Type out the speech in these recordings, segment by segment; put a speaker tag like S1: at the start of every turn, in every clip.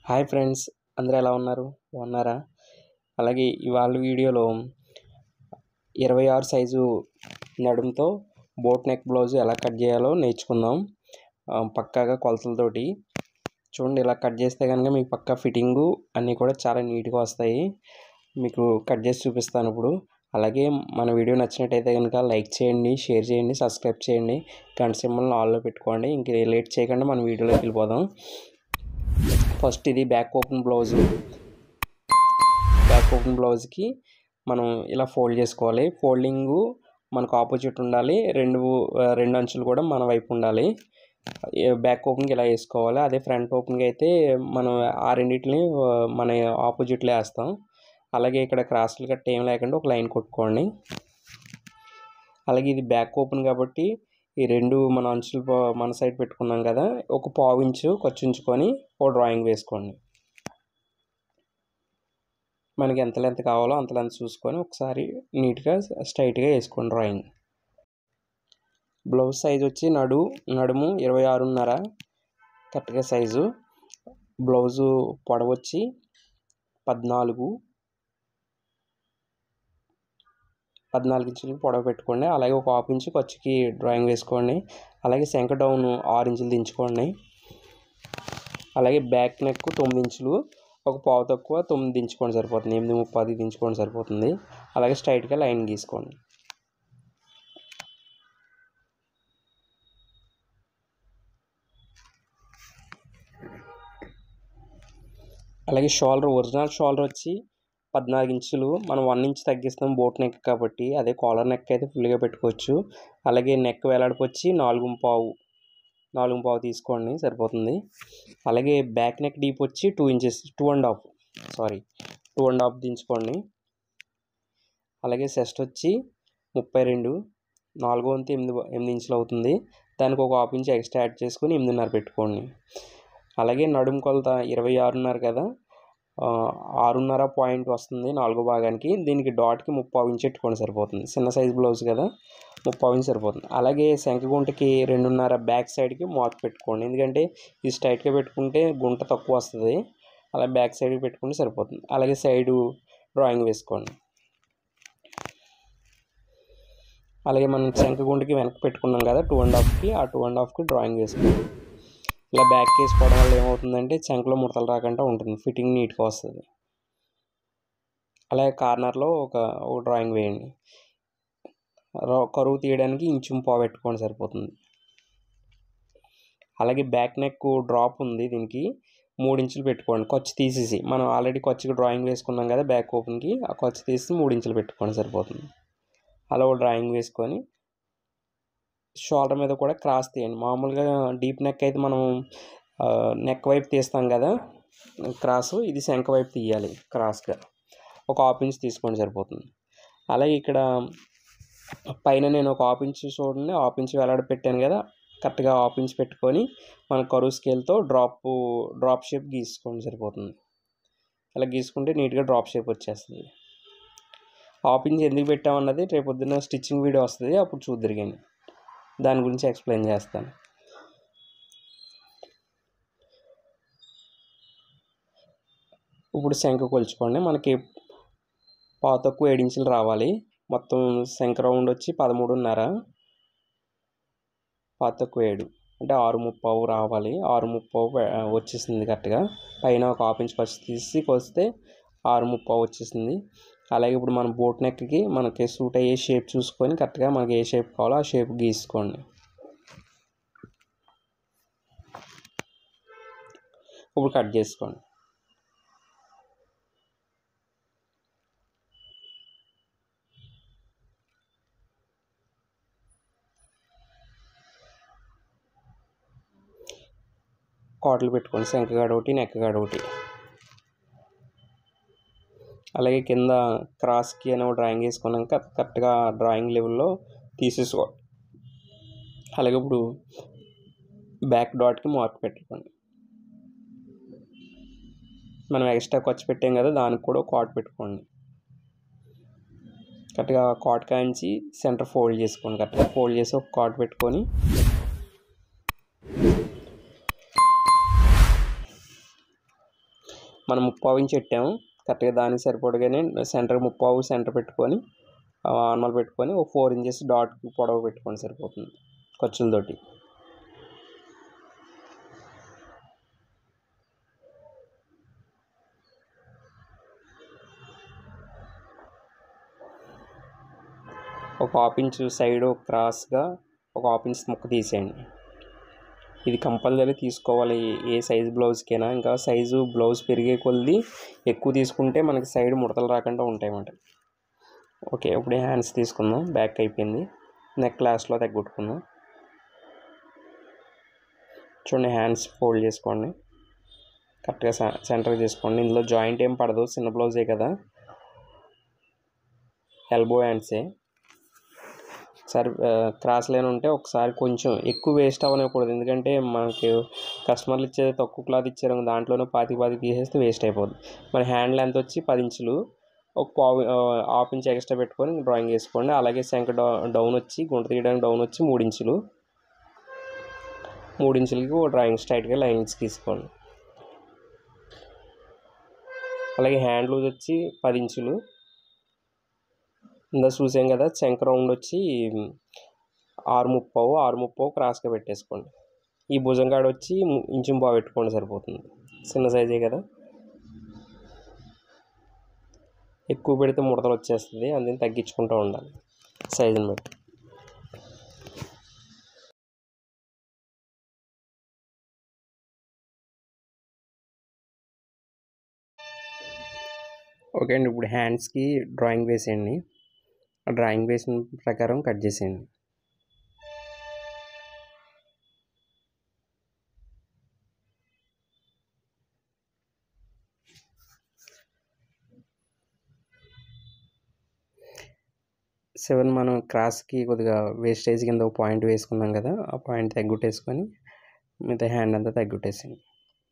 S1: hi friends అందరూ ఎలా ఉన్నారు బాగున్నారా అలాగే ఇవాళ వీడియోలో ఇరవై ఆరు సైజు నడుముతో బోట్ నెక్ బ్లౌజ్ ఎలా కట్ చేయాలో నేర్చుకుందాం ఆ, పక్కాగా కొలతలతోటి చూడండి ఇలా కట్ చేస్తే కనుక మీకు పక్కా ఫిట్టింగు అన్నీ కూడా చాలా నీట్గా వస్తాయి మీకు కట్ చేసి చూపిస్తాను ఇప్పుడు అలాగే మన వీడియో నచ్చినట్టయితే కనుక లైక్ చేయండి షేర్ చేయండి సబ్స్క్రైబ్ చేయండి గంట సింబల్ని ఆల్లో పెట్టుకోండి ఇంక లేట్ చేయకుండా మన వీడియోలోకి వెళ్ళిపోదాం ఫస్ట్ ఇది back open blouse back open బ్లౌజ్కి మనం ఇలా ఫోల్డ్ చేసుకోవాలి ఫోల్డింగు మనకు ఆపోజిట్ ఉండాలి రెండు ఆ, రెండు అంచులు కూడా మన వైపు ఉండాలి బ్యాక్ ఓపెన్కి ఇలా వేసుకోవాలి అదే ఫ్రంట్ ఓపెన్కి అయితే మనం ఆ రెండింటిని ఆ, మన ఆపోజిట్లో వేస్తాం అలాగే ఇక్కడ క్రాస్లు కట్ ఏం లేకుండా ఒక లైన్ కొట్టుకోండి అలాగే ఇది బ్యాక్ ఓపెన్ కాబట్టి ఈ రెండు మన అంచులు పా- మన సైడ్ పెట్టుకున్నాం కదా ఒక పావు ఇంచు ఖర్చు ఉంచుకొని ఓ డ్రాయింగ్ వేసుకోండి మనకి ఎంత లెంత్ కావాలో అంత లెంత్ చూసుకొని ఒకసారి నీట్గా స్ట్రైట్గా వేసుకోండి డ్రాయింగ్ బ్లౌజ్ సైజ్ వచ్చి నడు నడుము ఇరవై ఆరున్నర కరెక్ట్గా సైజు బ్లౌజు పొడవు వచ్చి పద్నాలుగు పద్నాలుగు ఇంచులు పొడవు పెట్టుకోండి అలాగే ఒక హాఫ్ ఇంచు ఖర్చుకి డ్రాయింగ్ వేసుకోండి అలాగే శంఖ డౌన్ ఆరు ఇంచులు దించుకోండి అలాగే బ్యాక్ నెక్ తొమ్మిది ఇంచులు ఒక పావు తక్కువ తొమ్మిది దించుకోండి సరిపోతుంది ఎనిమిది ముప్పది దించుకోండి సరిపోతుంది అలాగే స్ట్రైట్గా లైన్ గీసుకోండి అలాగే షోల్డర్ ఒరిజినల్ షోల్డర్ వచ్చి పద్నాలుగు ఇంచులు మనం వన్ ఇంచ్ తగ్గిస్తాం బోట్ నెక్ కాబట్టి అదే కాలర్ నెక్ అయితే ఫుల్గా పెట్టుకోవచ్చు అలాగే నెక్ వేలాడిపు వచ్చి నాలుగు పావు నాలుగు పావు తీసుకోండి సరిపోతుంది అలాగే బ్యాక్ నెక్ డీప్ వచ్చి two inches two and half sorry two and half దించుకోండి అలాగే చెస్ట్ వచ్చి ముప్పై రెండు నాలుగో వంతు ఎనిమిది ఎనిమిది ఇంచులు అవుతుంది దానికి ఒక హాఫ్ ఇంచ్ ఎక్స్ట్రా యాడ్ చేసుకొని ఎనిమిదిన్నర పెట్టుకోండి అలాగే నడుము కొలత ఇరవై ఆరున్నర కదా ఆ, ఆరున్నర పాయింట్ వస్తుంది నాలుగో భాగానికి దీనికి డాట్కి ముప్పావు ఇంచ్ పెట్టుకోండి సరిపోతుంది చిన్న సైజ్ బ్లౌజ్ కదా ముప్పావు ఇంచ్ సరిపోతుంది అలాగే శంఖ గుంటకి రెండున్నర బ్యాక్ సైడ్కి మోత పెట్టుకోండి ఎందుకంటే ఇది స్ట్రైట్గా పెట్టుకుంటే గుంట తక్కువ వస్తుంది అలా బ్యాక్ సైడ్కి పెట్టుకుంటే సరిపోతుంది అలాగే సైడు డ్రాయింగ్ వేసుకోండి అలాగే మనం శంఖ గుంటకి వెనక్కి పెట్టుకున్నాం కదా టూ అండ్ హాఫ్కి ఆ టూ అండ్ హాఫ్కి డ్రాయింగ్ వేసుకోండి ఇలా బ్యాక్ వేసుకోవడం వల్ల ఏమవుతుందంటే చంకలో ముడతలు రాకుండా ఉంటుంది ఫిట్టింగ్ నీట్గా వస్తుంది అలాగే కార్నర్లో ఒక ఒక డ్రాయింగ్ వేయండి ర- కరువు తీయడానికి ఇంచు పావు పెట్టుకోండి సరిపోతుంది అలాగే బ్యాక్ నెక్ డ్రాప్ ఉంది దీనికి మూడు ఇంచులు పెట్టుకోండి ఖర్చు తీసేసి మనం ఆల్రెడీ ఖర్చుకి డ్రాయింగ్ వేసుకున్నాం కదా బ్యాక్ ఓపెన్కి ఆ ఖర్చు తీసి మూడు ఇంచులు పెట్టుకోండి సరిపోతుంది అలా ఒక డ్రాయింగ్ వేసుకొని షోల్డర్ మీద కూడా క్రాస్ తీయండి మామూలుగా డీప్ నెక్ అయితే మనం నెక్ వైపు తీస్తాం కదా క్రాస్ ఇది శంఖ వైపు తీయాలి క్రాస్గా ఒక హాఫ్ ఇంచ్ తీసుకోండి సరిపోతుంది అలాగే ఇక్కడ పైన నేను ఒక హాఫ్ ఇంచ్ చూడండి హాఫ్ ఇంచ్ వేలాడ పెట్టాను కదా కరెక్ట్గా హాఫ్ ఇంచ్ పెట్టుకొని మన కరువు స్కేల్తో డ్రాప్ డ్రాప్ షేప్ గీసుకోండి సరిపోతుంది అలా గీసుకుంటే నీట్గా డ్రాప్ షేప్ వచ్చేస్తుంది హాఫ్ ఇంచ్ ఎందుకు పెట్టామన్నది రేపు పొద్దున్న స్టిచ్చింగ్ వీడియో వస్తుంది అప్పుడు చూద్దరిగాని దాని గురించి ఎక్స్ప్లెయిన్ చేస్తాను ఇప్పుడు శంఖ కొలుచుకోండి మనకి పావు తక్కువ ఏడు ఇంచులు రావాలి మొత్తం శంఖ రౌండ్ వచ్చి పదమూడున్నర పావు తక్కువ ఏడు అంటే ఆరు ముప్పావు రావాలి ఆరు ముప్పావు పె- వచ్చేసింది కరెక్ట్గా పైన ఒక హాఫ్ ఇంచ్ ఫస్ట్ తీసి కొలిస్తే ఆరు ముప్పావు వచ్చేసింది అలాగే ఇప్పుడు మన బోట్ నెక్కి మనకి సూట్ అయ్యే షేప్ చూసుకొని కరెక్ట్గా మనకి ఏ షేప్ కావాలో ఆ షేప్ గీసుకోండి ఇప్పుడు కట్ చేసుకోండి కాటలు పెట్టుకోండి శంఖగాడ ఒకటి నెక్కగాడ ఒకటి అలాగే కింద క్రాస్కి అనే ఒక డ్రాయింగ్ వేసుకున్నాక కరెక్ట్గా డ్రాయింగ్ లెవెల్లో తీసేసుకో అలాగే ఇప్పుడు బ్యాక్ డాట్కి మార్క్ పెట్టుకోండి మనం ఎక్స్ట్రా ఖర్చు పెట్టాం కదా దానికి కూడా కాట్ పెట్టుకోండి కరెక్ట్గా కాట్ కాంచి సెంటర్ ఫోల్డ్ చేసుకోండి కరెక్ట్గా ఫోల్డ్ చేసి ఒక కాట్ పెట్టుకొని మనం ముప్పావు ఇంచ్ పెట్టాము కరెక్ట్గా దానికి సరిపడగానే సెంటర్ ముప్పావు సెంటర్ పెట్టుకొని నార్మల్ పెట్టుకొని ఒక ఫోర్ ఇంచెస్ డాట్ పొడవు పెట్టుకొని సరిపోతుంది ఖర్చులతోటి ఒక హాఫ్ ఇంచ్ సైడ్ క్రాస్గా ఒక హాఫ్ ఇంచ్ ముక్క తీసేయండి ఇది కంపల్సరీ తీసుకోవాలి ఏ సైజు బ్లౌజ్కైనా ఇంకా సైజు బ్లౌజ్ పెరిగే కొద్ది ఎక్కువ తీసుకుంటే మనకి సైడ్ ముడతలు రాకుండా ఉంటాయి అన్నమాట ఓకే ఇప్పుడు హ్యాండ్స్ తీసుకుందాం బ్యాక్ అయిపోయింది నెక్ లాస్ట్లో తగ్గొట్టుకుందాం చూడండి హ్యాండ్స్ ఫోల్డ్ చేసుకోండి కరెక్ట్గా సెంటర్ చేసుకోండి ఇందులో జాయింట్ ఏం పడదు చిన్న బ్లౌజే కదా ఎల్బో హ్యాండ్సే ఒకసారి క్రాస్ లైన్ ఉంటే ఒకసారి కొంచెం ఎక్కువ వేస్ట్ అవ్వనివ్వకూడదు ఎందుకంటే మనకి కస్టమర్లు ఇచ్చేది తక్కువ క్లాత్ ఇచ్చారు దాంట్లోనే పాతి పాతి తీసేస్తే వేస్ట్ అయిపోద్ది మన హ్యాండ్ లెంత్ వచ్చి పది ఇంచులు ఒక పావు హాఫ్ ఇంచ్ ఎక్స్ట్రా పెట్టుకొని డ్రాయింగ్ వేసుకోండి అలాగే శంక డౌన్ వచ్చి గుంట తీయడానికి డౌన్ వచ్చి మూడు ఇంచులు మూడు ఇంచులకి ఒక డ్రాయింగ్ స్ట్రైట్గా లైన్స్ తీసుకోండి అలాగే హ్యాండ్ లూజ్ వచ్చి పది ఇంచులు ఇందా చూసాం కదా శంక రౌండ్ వచ్చి ఆరు ముప్పావు ఆరు ముప్పావు క్రాస్గా పెట్టేసుకోండి ఈ భుజం కాడ వచ్చి ఇంచు బాగా పెట్టుకోండి సరిపోతుంది చిన్న సైజే కదా ఎక్కువ పెడితే ముడతలు వచ్చేస్తుంది అందుకని తగ్గించుకుంటూ ఉండాలి సైజుని బట్టి ఓకే అండి ఇప్పుడు హ్యాండ్స్కి డ్రాయింగ్ వేసేయండి ఆ డ్రాయింగ్ వేసిన ప్రకారం కట్ చేసేయండి సెవెన్ మనం క్రాస్కి కొద్దిగా వేస్టేజ్ కింద ఒక పాయింట్ వేసుకున్నాం కదా ఆ పాయింట్ తగ్గుట్టేసుకొని మిగతా హ్యాండ్ అంతా తగ్గుట్టేసింది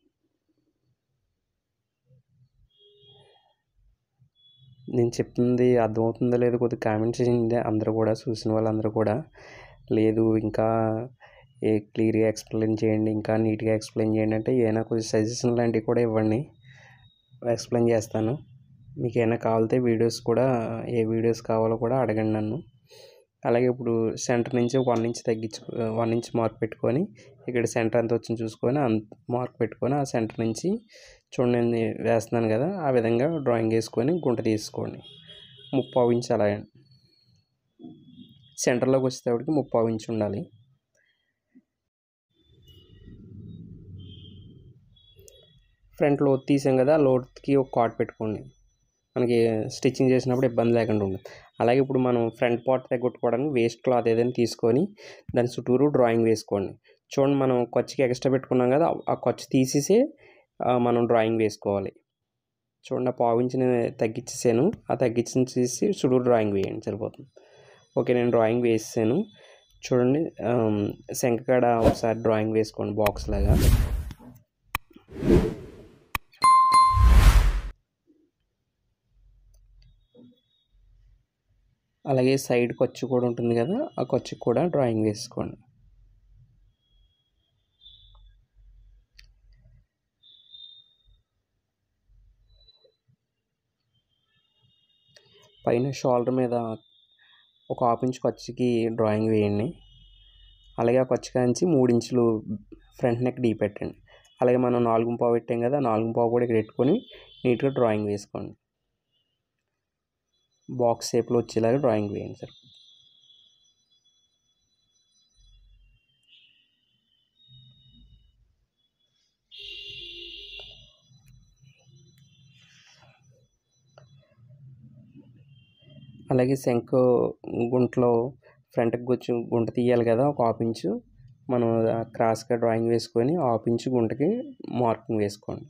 S1: నేను చెప్తుంది అర్థమవుతుందో లేదో కొద్దిగా కామెంట్ చేయండి అందరూ కూడా చూసిన వాళ్ళందరూ కూడా లేదు ఇంకా ఏ క్లియర్గా ఎక్స్ప్లెయిన్ చేయండి ఇంకా నీట్గా ఎక్స్ప్లెయిన్ చేయండి అంటే ఏమైనా కొద్ది సజెషన్ లాంటివి కూడా ఇవ్వండి ఎక్స్ప్లెయిన్ చేస్తాను మీకు ఏమైనా కావాలితే వీడియోస్ కూడా ఏ వీడియోస్ కావాలో కూడా అడగండి నన్ను అలాగే ఇప్పుడు సెంటర్ నుంచి వన్ ఇంచ్ తగ్గించు వన్ ఇంచ్ మార్క్ పెట్టుకొని ఇక్కడ సెంటర్ ఎంత వచ్చింది చూసుకొని అంత మార్క్ పెట్టుకొని ఆ సెంటర్ నుంచి చూడండి నేను వేస్తున్నాను కదా ఆ విధంగా డ్రాయింగ్ వేసుకొని గుంట తీసుకోండి ముప్పావు ఇంచ్ అలా సెంటర్లోకి వచ్చేటప్పటికి ముప్పావు ఇంచ్ ఉండాలి ఫ్రంట్ లోత్ తీసాం కదా ఆ లోత్కి ఒక కాట్ పెట్టుకోండి మనకి స్టిచ్చింగ్ చేసినప్పుడు ఇబ్బంది లేకుండా ఉంటుంది అలాగే ఇప్పుడు మనం ఫ్రంట్ పార్ట్ తగ్గొట్టుకోవడానికి వేస్ట్ క్లాత్ ఏదైనా తీసుకొని దాని చుట్టూరు డ్రాయింగ్ వేసుకోండి చూడండి మనం ఖర్చుకి ఎక్స్ట్రా పెట్టుకున్నాం కదా ఆ ఖర్చు తీసేసి మనం డ్రాయింగ్ వేసుకోవాలి చూడండి ఆ పావించిన తగ్గించేసాను ఆ తగ్గించిన తీసి చుట్టూరు డ్రాయింగ్ వేయండి సరిపోతుంది ఓకే నేను డ్రాయింగ్ వేసాను చూడండి శంఖకాడ ఒకసారి డ్రాయింగ్ వేసుకోండి బాక్స్ లాగా అలాగే సైడ్ ఖర్చు కూడా ఉంటుంది కదా ఆ ఖర్చుకి కూడా డ్రాయింగ్ వేసుకోండి పైన షోల్డర్ మీద ఒక హాఫ్ ఇంచ్ ఖర్చుకి డ్రాయింగ్ వేయండి అలాగే ఆ ఖర్చు కాంచి మూడు ఇంచులు ఫ్రంట్ నెక్ డీ పెట్టండి అలాగే మనం నాలుగు పావు పెట్టాం కదా నాలుగు పావు కూడా ఇక్కడ పెట్టుకొని నీట్గా డ్రాయింగ్ వేసుకోండి బాక్స్ షేప్లో వచ్చేలాగా డ్రాయింగ్ వేయండి సార్ అలాగే శంఖ గుంటలో ఫ్రంట్కి కూర్చు గుంట తీయాలి కదా ఒక హాఫ్ ఇంచు మనం క్రాస్గా డ్రాయింగ్ వేసుకొని హాఫ్ ఇంచు గుంటకి మార్కింగ్ వేసుకోండి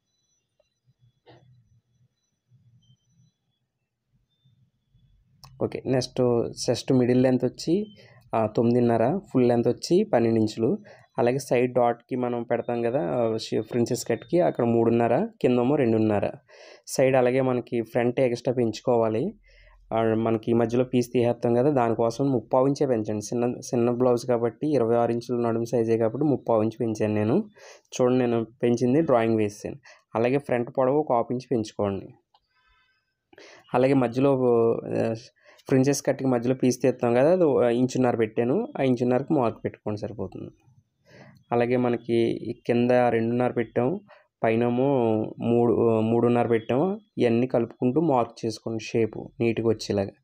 S1: okay next chest middle length వచ్చి తొమ్మిదిన్నర ఫుల్ లెంత్ వచ్చి పన్నెండు ఇంచులు అలాగే సైడ్ డాట్కి మనం పెడతాం కదా ప్రిన్సెస్ కట్కి అక్కడ మూడున్నర కిందేమో రెండున్నర సైడ్ అలాగే మనకి ఫ్రంట్ ఎక్స్ట్రా పెంచుకోవాలి మనకి ఈ మధ్యలో పీస్ తీసేస్తాం కదా దానికోసం ముప్పావు ఇంచే పెంచండి చిన్న చిన్న బ్లౌజ్ కాబట్టి ఇరవై ఆరు ఇంచులు నడుము సైజే కాబట్టి ముప్పావు ఇంచు పెంచాను నేను చూడండి నేను పెంచింది డ్రాయింగ్ వేసాను అలాగే ఫ్రంట్ పొడవు ఒక హాఫ్ ఇంచ్ పెంచుకోండి అలాగే మధ్యలో ఫ్రించెస్ కట్టికి మధ్యలో పీస్ తీస్తాం కదా అది ఇంచున్నర పెట్టాను ఆ ఇంచున్నరకి మార్క్ పెట్టుకోండి సరిపోతుంది అలాగే మనకి ఈ కింద రెండున్నర పెట్టాం పైనేమో మూడు మూడున్నర పెట్టాము ఇవన్నీ కలుపుకుంటూ మార్క్ చేసుకోండి షేపు నీట్గా వచ్చేలాగా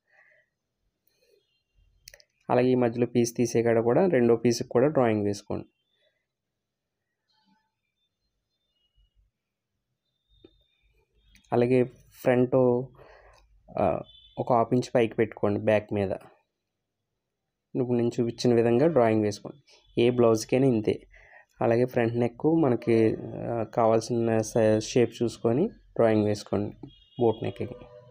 S1: అలాగే ఈ మధ్యలో పీస్ తీసే కాడ కూడా రెండో పీస్కి కూడా డ్రాయింగ్ వేసుకోండి అలాగే ఫ్రంట్ ఒక హాఫ్ ఇంచ్ పైకి పెట్టుకోండి బ్యాక్ మీద ఇప్పుడు నేను చూపించిన విధంగా డ్రాయింగ్ వేసుకోండి ఏ బ్లౌజ్కైనా ఇంతే అలాగే ఫ్రంట్ నెక్ మనకి కావాల్సిన షేప్ చూసుకొని డ్రాయింగ్ వేసుకోండి బోట్ నెక్కి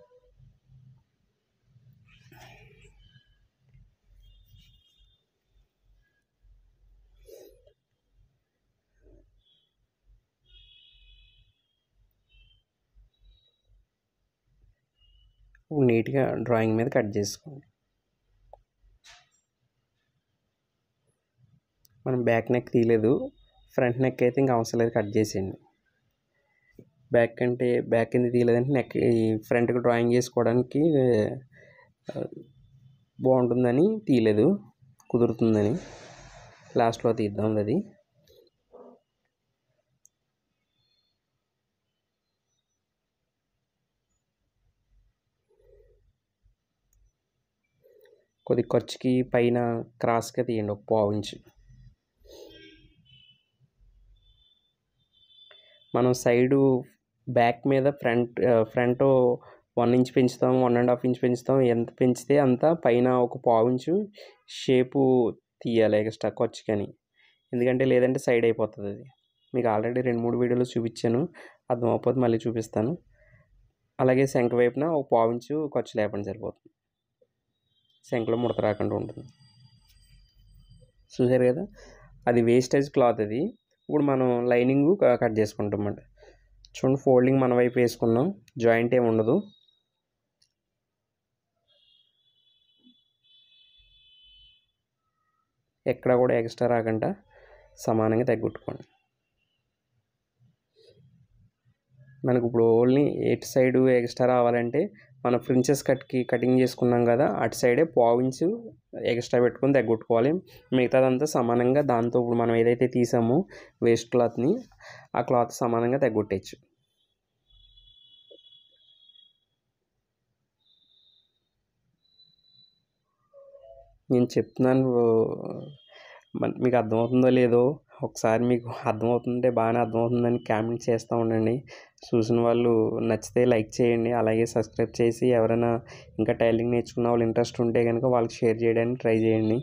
S1: నీట్గా డ్రాయింగ్ మీద కట్ చేసుకోండి మనం బ్యాక్ నెక్ తీయలేదు ఫ్రంట్ నెక్ అయితే ఇంకా అవసరం లేదు కట్ చేసేయండి బ్యాక్ అంటే బ్యాక్ కింద తీయలేదంటే నెక్ ఈ ఫ్రంట్కి డ్రాయింగ్ చేసుకోవడానికి బాగుంటుందని తీయలేదు కుదురుతుందని లాస్ట్లో తీద్దాం అది కొద్ది ఖర్చుకి పైన క్రాస్గా తీయండి ఒక పావు ఇంచు మనం సైడు బ్యాక్ మీద ఫ్రంట్ ఫ్రంట్ వన్ ఇంచ్ పెంచుతాం వన్ అండ్ హాఫ్ ఇంచ్ పెంచుతాం ఎంత పెంచితే అంత పైన ఒక పావు ఇంచు షేపు తీయాలి ఎక్స్ట్రా ఖర్చుకని ఎందుకంటే లేదంటే సైడ్ అయిపోతుంది అది మీకు ఆల్రెడీ రెండు మూడు వీడియోలు చూపించాను అర్థం అవ్వకపోతే మళ్ళీ చూపిస్తాను అలాగే శంఖ వైపున ఒక పావు ఇంచు ఖర్చు లేపండి సరిపోతుంది శంఖలో ముడత రాకుండా ఉంటుంది చూసారు కదా అది వేస్టేజ్ క్లాత్ అది ఇప్పుడు మనం లైనింగ్ కట్ చేసుకుంటాం అన్నమాట చూడండి ఫోల్డింగ్ మన వైపు వేసుకున్నాం జాయింట్ ఏమి ఉండదు ఎక్కడ కూడా ఎక్స్ట్రా రాకుండా సమానంగా తగ్గొట్టుకోండి మనకు ఇప్పుడు ఓన్లీ ఎటు సైడ్ ఎక్స్ట్రా రావాలంటే మనం ఫ్రించెస్ కట్కి కటింగ్ చేసుకున్నాం కదా అటు సైడే పావించు ఎక్స్ట్రా పెట్టుకొని తగ్గొట్టుకోవాలి మిగతాదంతా సమానంగా దాంతో ఇప్పుడు మనం ఏదైతే తీసామో వేస్ట్ క్లాత్ని ఆ క్లాత్ సమానంగా తగ్గొట్టేయచ్చు నేను చెప్తున్నాను మీకు అర్థమవుతుందో లేదో ఒకసారి మీకు అర్థమవుతుంటే బాగానే అర్థమవుతుందని కామెంట్ చేస్తూ ఉండండి చూసిన వాళ్ళు నచ్చితే లైక్ చేయండి అలాగే సబ్స్క్రైబ్ చేసి ఎవరైనా ఇంకా టైలింగ్ నేర్చుకున్న వాళ్ళు ఇంట్రెస్ట్ ఉంటే కనుక వాళ్ళకి షేర్ చేయడానికి ట్రై చేయండి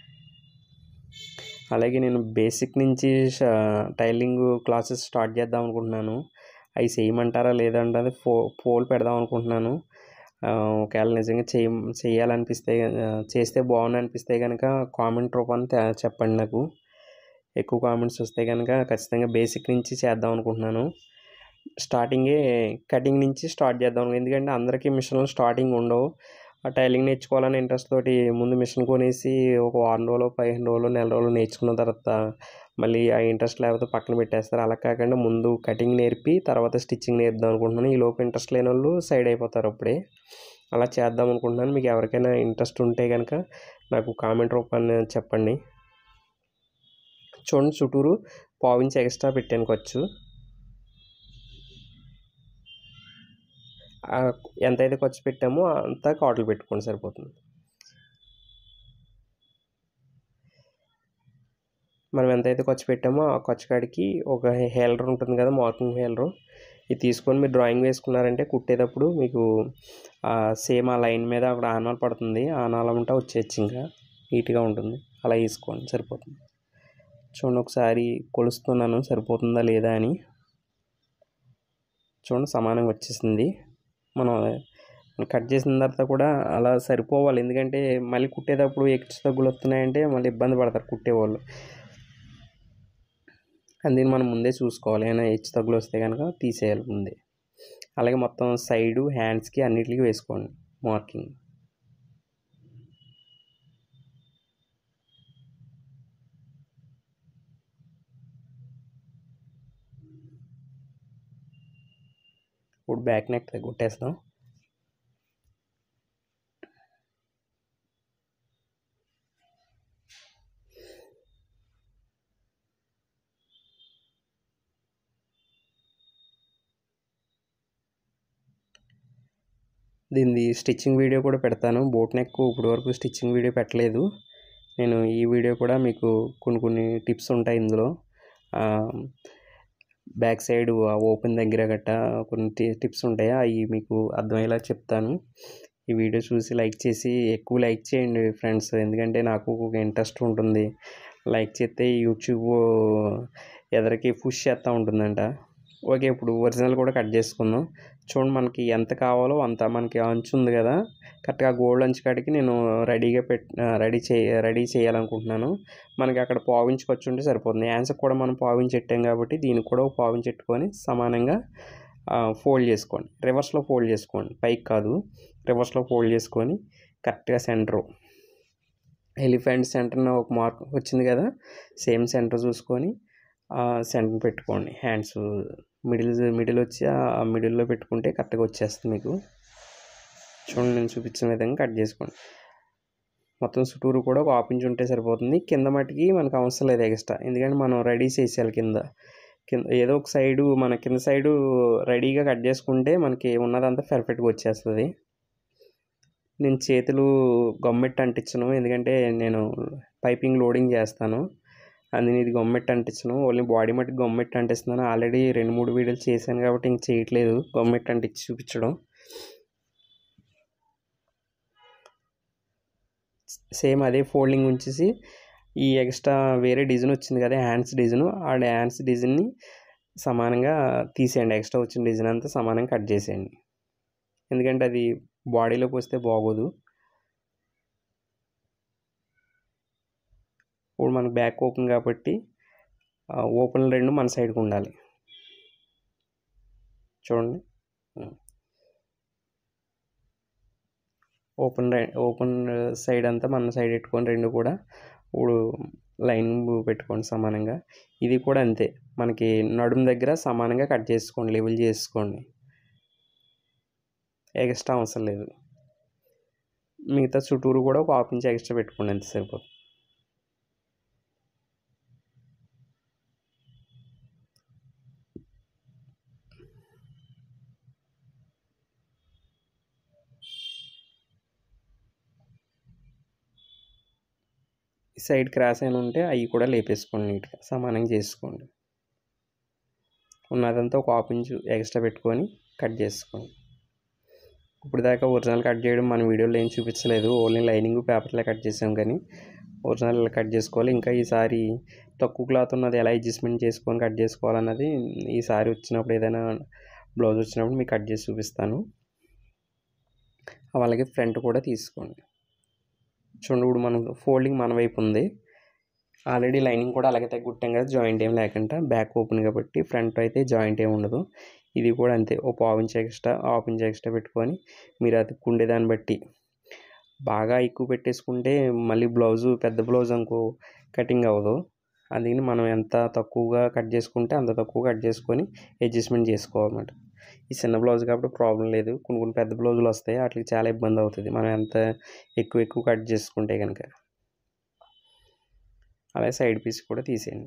S1: అలాగే నేను బేసిక్ నుంచి టైలింగ్ క్లాసెస్ స్టార్ట్ చేద్దాం అనుకుంటున్నాను అవి చేయమంటారా లేదంటే ఫో పోల్ పెడదాం అనుకుంటున్నాను ఒకవేళ నిజంగా చేయ చేయాలనిపిస్తే చేస్తే బాగుంది అనిపిస్తే కనుక కామెంట్ రూపాన్ని చెప్పండి నాకు ఎక్కువ కామెంట్స్ వస్తే కనుక ఖచ్చితంగా బేసిక్ నుంచి చేద్దాం అనుకుంటున్నాను స్టార్టింగే కటింగ్ నుంచి స్టార్ట్ చేద్దాం ఎందుకంటే అందరికీ మిషన్లు స్టార్టింగ్ ఉండవు ఆ టైలింగ్ నేర్చుకోవాలని ఇంట్రెస్ట్ తోటి ముందు మిషన్ కొనేసి ఒక వారం రోజులు పదిహేను రోజులు నెల రోజులు నేర్చుకున్న తర్వాత మళ్ళీ ఆ ఇంట్రెస్ట్ లేకపోతే పక్కన పెట్టేస్తారు అలా కాకుండా ముందు కటింగ్ నేర్పి తర్వాత స్టిచ్చింగ్ నేర్పుదాం అనుకుంటున్నాను ఈ లోపు ఇంట్రెస్ట్ లేని వాళ్ళు సైడ్ అయిపోతారు అప్పుడే అలా చేద్దాం అనుకుంటున్నాను మీకు ఎవరికైనా ఇంట్రెస్ట్ ఉంటే కనుక నాకు కామెంట్ రూపాన్ని చెప్పండి చూడండి చుట్టూరు పావించి ఎక్స్ట్రా పెట్టాను ఖర్చు ఎంతైతే ఖర్చు పెట్టామో అంత కాటలు పెట్టుకోండి సరిపోతుంది మనం ఎంతైతే ఖర్చు పెట్టామో ఆ ఖర్చు కాడికి ఒక హేలర్ ఉంటుంది కదా మార్కింగ్ హేలరు ఇది తీసుకొని మీరు డ్రాయింగ్ వేసుకున్నారంటే కుట్టేటప్పుడు మీకు సేమ్ ఆ లైన్ మీద అక్కడ ఆనాలు పడుతుంది ఆనాలు ఉంటే వచ్చేయచ్చు ఇంకా నీట్గా ఉంటుంది అలా వేసుకోండి సరిపోతుంది చూడండి ఒకసారి కొలుస్తున్నాను సరిపోతుందా లేదా అని చూడండి సమానంగా వచ్చేసింది మనం కట్ చేసిన తర్వాత కూడా అలా సరిపోవాలి ఎందుకంటే మళ్ళీ కుట్టేటప్పుడు ఎక్స్ తగ్గులు వస్తున్నాయంటే మళ్ళీ ఇబ్బంది పడతారు కుట్టేవాళ్ళు అందుకని మనం ముందే చూసుకోవాలి ఏమైనా హెచ్చు తగ్గులు వస్తే కనుక తీసేయాలి ముందే అలాగే మొత్తం సైడు హ్యాండ్స్కి అన్నిటికీ వేసుకోండి మార్కింగ్ ఇప్పుడు బ్యాక్ నెక్ కొట్టేస్తాం దీనిది స్టిచ్చింగ్ వీడియో కూడా పెడతాను బోట్ నెక్ ఇప్పటి వరకు స్టిచ్చింగ్ వీడియో పెట్టలేదు నేను ఈ వీడియో కూడా మీకు కొన్ని కొన్ని టిప్స్ ఉంటాయి ఇందులో బ్యాక్ సైడ్ ఓపెన్ దగ్గర గట్ట కొన్ని టిప్స్ ఉంటాయి అవి మీకు అర్థమయ్యేలా చెప్తాను ఈ వీడియో చూసి లైక్ చేసి ఎక్కువ లైక్ చేయండి ఫ్రెండ్స్ ఎందుకంటే నాకు ఒక ఇంట్రెస్ట్ ఉంటుంది లైక్ చేస్తే యూట్యూబ్ ఎదరికి పుష్ చేస్తూ ఉంటుందంట ఓకే ఇప్పుడు ఒరిజినల్ కూడా కట్ చేసుకుందాం చూడండి మనకి ఎంత కావాలో అంత మనకి అంచు ఉంది కదా కరెక్ట్గా గోల్డ్ అంచు కాడికి నేను రెడీగా పెట్ రెడీ చే రెడీ చేయాలనుకుంటున్నాను మనకి అక్కడ పావించి ఖర్చు ఉంటే సరిపోతుంది యాన్సర్ కూడా మనం పావించి పెట్టాం కాబట్టి దీనికి కూడా పావించి పెట్టుకొని సమానంగా ఫోల్డ్ చేసుకోండి రివర్స్లో ఫోల్డ్ చేసుకోండి పైకి కాదు రివర్స్లో ఫోల్డ్ చేసుకొని కరెక్ట్గా సెంటర్ ఎలిఫెంట్ సెంటర్ ఒక మార్క్ వచ్చింది కదా సేమ్ సెంటర్ చూసుకొని సెంటర్ పెట్టుకోండి హ్యాండ్స్ మిడిల్ మిడిల్ వచ్చి ఆ మిడిల్లో పెట్టుకుంటే కరెక్ట్గా వచ్చేస్తుంది మీకు చూడండి నేను చూపించిన విధంగా కట్ చేసుకోండి మొత్తం చుట్టూరు కూడా ఒక హాఫ్ ఇంచ్ ఉంటే సరిపోతుంది కింద మటుకి మనకు అవసరం లేదు ఎక్స్ట్రా ఎందుకంటే మనం రెడీ చేసేయాలి కింద కింద ఏదో ఒక సైడు మన కింద సైడు రెడీగా కట్ చేసుకుంటే మనకి ఉన్నదంతా పర్ఫెక్ట్గా వచ్చేస్తుంది నేను చేతులు గమ్మెట్ అంటించను ఎందుకంటే నేను పైపింగ్ లోడింగ్ చేస్తాను అందుని ఇది గమ్మెట్ అంటించను ఓన్లీ బాడీ మట్టుకు గమ్మెట్ అంటిస్తున్నాను ఆల్రెడీ రెండు మూడు వీడియోలు చేశాను కాబట్టి ఇంక చేయట్లేదు గమ్మెట్ అంటించి చూపించడం సేమ్ అదే ఫోల్డింగ్ ఉంచేసి ఈ ఎక్స్ట్రా వేరే డిజైన్ వచ్చింది కదా హ్యాండ్స్ డిజైన్ ఆ హ్యాండ్స్ డిజైన్ని సమానంగా తీసేయండి ఎక్స్ట్రా వచ్చిన డిజైన్ అంతా సమానంగా కట్ చేసేయండి ఎందుకంటే అది బాడీలోకి వస్తే బాగోదు ఇప్పుడు మనకు బ్యాక్ ఓపెన్ కాబట్టి ఓపెన్ రెండు మన సైడ్కి ఉండాలి చూడండి ఓపెన్ ఓపెన్ సైడ్ అంతా మన సైడ్ పెట్టుకొని రెండు కూడా ఇప్పుడు లైన్ పెట్టుకోండి సమానంగా ఇది కూడా అంతే మనకి నడుము దగ్గర సమానంగా కట్ చేసుకోండి లెవెల్ చేసుకోండి ఎక్స్ట్రా అవసరం లేదు మిగతా చుట్టూరు కూడా ఒక హాఫ్ ఇంచ్ ఎక్స్ట్రా పెట్టుకోండి అంతే సరిపోతుంది సైడ్ క్రాస్ అయిన ఉంటే అవి కూడా లేపేసుకోండి నీట్గా సమానంగా చేసుకోండి ఉన్నదంతా ఒక హాఫ్ ఇంచు ఎక్స్ట్రా పెట్టుకొని కట్ చేసుకోండి ఇప్పుడు దాకా ఒరిజినల్ కట్ చేయడం మన వీడియోలో ఏం చూపించలేదు ఓన్లీ లైనింగ్ పేపర్లే కట్ చేసాం కానీ ఒరిజినల్ కట్ చేసుకోవాలి ఇంకా ఈసారి తక్కువ క్లాత్ ఉన్నది ఎలా అడ్జస్ట్మెంట్ చేసుకొని కట్ చేసుకోవాలన్నది ఈసారి వచ్చినప్పుడు ఏదైనా బ్లౌజ్ వచ్చినప్పుడు మీకు కట్ చేసి చూపిస్తాను అలాగే ఫ్రంట్ కూడా తీసుకోండి చూడండి ఇప్పుడు మనం ఫోల్డింగ్ మన వైపు ఉంది ఆల్రెడీ లైనింగ్ కూడా అలాగే తగ్గుట్టాం కదా జాయింట్ ఏం లేకుండా బ్యాక్ ఓపెన్ కాబట్టి ఫ్రంట్ అయితే జాయింట్ ఏమి ఉండదు ఇది కూడా అంతే ఓ పావు inch extra half inch extra పెట్టుకొని మీరు అతుక్కుండే దాన్ని బట్టి బాగా ఎక్కువ పెట్టేసుకుంటే మళ్ళీ బ్లౌజు పెద్ద బ్లౌజ్ అనుకో కటింగ్ అవ్వదు అందుకని మనం ఎంత తక్కువగా కట్ చేసుకుంటే అంత తక్కువ కట్ చేసుకొని అడ్జస్ట్మెంట్ చేసుకోవాలన్నమాట ఈ చిన్న బ్లౌజ్ కాబట్టి ప్రాబ్లం లేదు కొన్ని కొన్ని పెద్ద బ్లౌజులు వస్తాయి వాటికి చాలా ఇబ్బంది అవుతుంది మనం ఎంత ఎక్కువ ఎక్కువ కట్ చేసుకుంటే కనుక అలాగే సైడ్ పీస్ కూడా తీసేయండి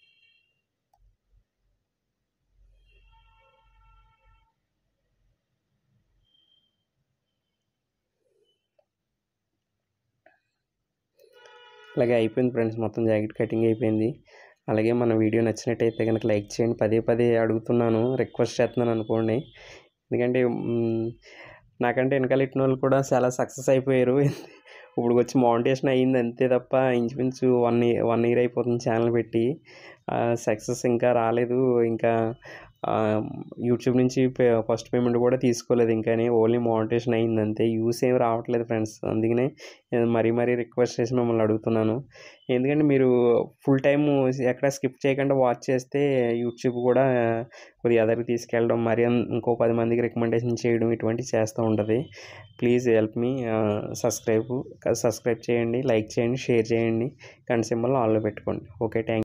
S1: అలాగే అయిపోయింది ఫ్రెండ్స్ మొత్తం జాకెట్ కటింగ్ అయిపోయింది అలాగే మన వీడియో నచ్చినట్టయితే కనుక లైక్ చేయండి పదే పదే అడుగుతున్నాను రిక్వెస్ట్ చేస్తున్నాను అనుకోండి ఎందుకంటే నాకంటే వెనకాల ఇట్టిన వాళ్ళు కూడా చాలా సక్సెస్ అయిపోయారు ఇప్పుడు వచ్చి మౌంటేషన్ అయ్యింది అంతే తప్ప ఇంచుమించు వన్ ఇయర్ వన్ ఇయర్ అయిపోతుంది ఛానల్ పెట్టి సక్సెస్ ఇంకా రాలేదు ఇంకా యూట్యూబ్ నుంచి ఫస్ట్ పేమెంట్ కూడా తీసుకోలేదు ఇంకా ఓన్లీ మోనిటేషన్ అయింది అంతే యూస్ ఏం రావట్లేదు ఫ్రెండ్స్ అందుకనే మరీ మరీ రిక్వెస్ట్ చేసి మిమ్మల్ని అడుగుతున్నాను ఎందుకంటే మీరు ఫుల్ టైం ఎక్కడ స్కిప్ చేయకుండా వాచ్ చేస్తే యూట్యూబ్ కూడా కొద్దిగా ఎదరికి తీసుకెళ్ళడం మరి ఇంకో పది మందికి రికమెండేషన్ చేయడం ఇటువంటి చేస్తూ ఉంటుంది ప్లీజ్ హెల్ప్ మీ సబ్స్క్రైబ్ సబ్స్క్రైబ్ చేయండి లైక్ చేయండి షేర్ చేయండి కంటి సింబల్ ఆన్లో పెట్టుకోండి ఓకే థ్యాంక్